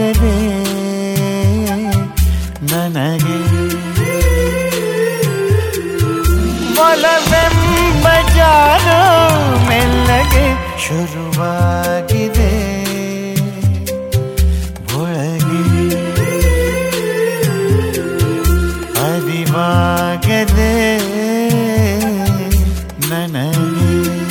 ಅರಿವಾಗದೆ ನನಗೆ ಒಲವೆಂಬ ಜಾನು ಮೆಲ್ಲಗೆ ಶುರುವಾಗಿದೆ ಒಳಗೆ ಅರಿವಾಗದೆ ನನಗೆ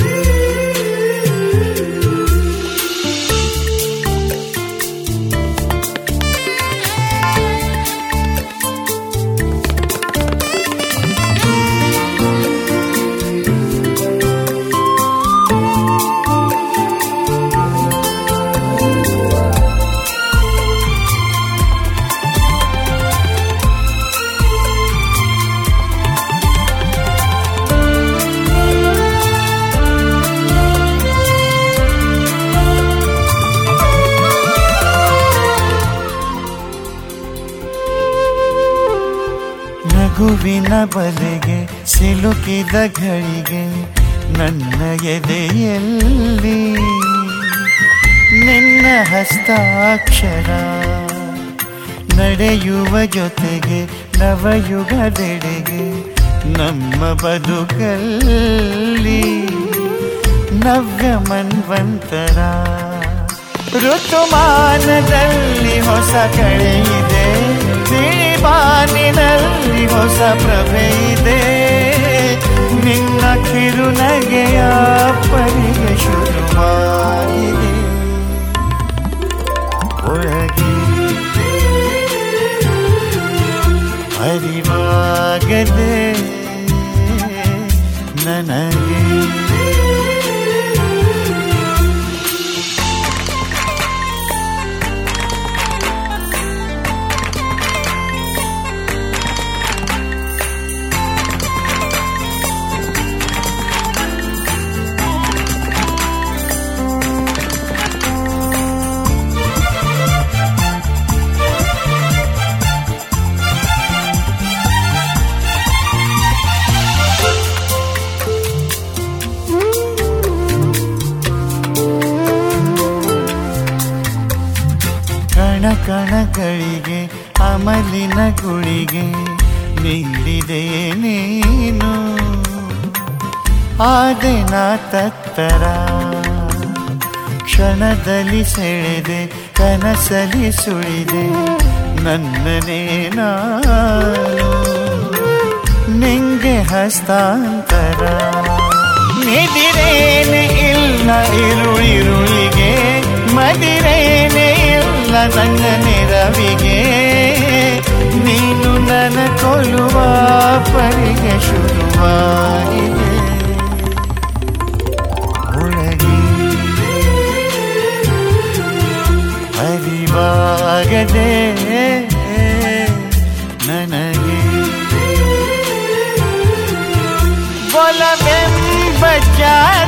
ನಗುವಿನ ಬಲೆಗೆ ಸಿಲುಕಿದ ಘಳಿಗೆ ನನ್ನ ಎದೆಯಲ್ಲಿ ನಿನ್ನ ಹಸ್ತಾಕ್ಷರ ನಡೆಯುವ ಜೊತೆಗೆ ನವಯುಗದೆಡೆಗೆ ನಮ್ಮ ಬದುಕಲ್ಲಿ ನವ್ಯ ಮನ್ವಂತರ ಋತುಮಾನದಲ್ಲಿ ಹೊಸ ಕಳೆಯಿದೆ ಸಿಳಿಬಾನಿನಲ್ಲಿ ಹೊಸ ಪ್ರಭೆ ಇದೆ ನಿನ್ನ ಕಿರುನಗೆಯ ಪರಿಗೆ ಶುರುವಾಗಿದೆ ಒಳಗೆ ಅರಿವಾಗದೆ ನನಗೆ ಕಣ ಕಣಗಳಿಗೆ ಅಮಲಿನ ಗುಳಿಗೆ ನೀಡಿದೆ ನೀನು ಆದೆನ ತತ್ತರ ಕ್ಷಣದಲ್ಲಿ ಸೆಳೆದೆ ಕನಸಲಿ ಸುಳಿದೆ ನನ್ನನೇ ನಾನು ನಿಂಗೆ ಹಸ್ತಾಂತರ ನಿದಿರೇನೆ ಇಲ್ಲ ಇರುಳಿರುಳಿಗೆ ಮದಿರೇನೆ ಇಲ್ಲ ನನ್ನ ನೆರವಿಗೆ ನೀನು ನನ್ನ ಕೊಲ್ಲುವ ಪರಿಗೆ ಶುರುವಾಗಿದೆ ಒಳಗೆ ಅರಿವಾಗದೆ ನನಗೆ ಒಲವೆಂಬ ಜಾರ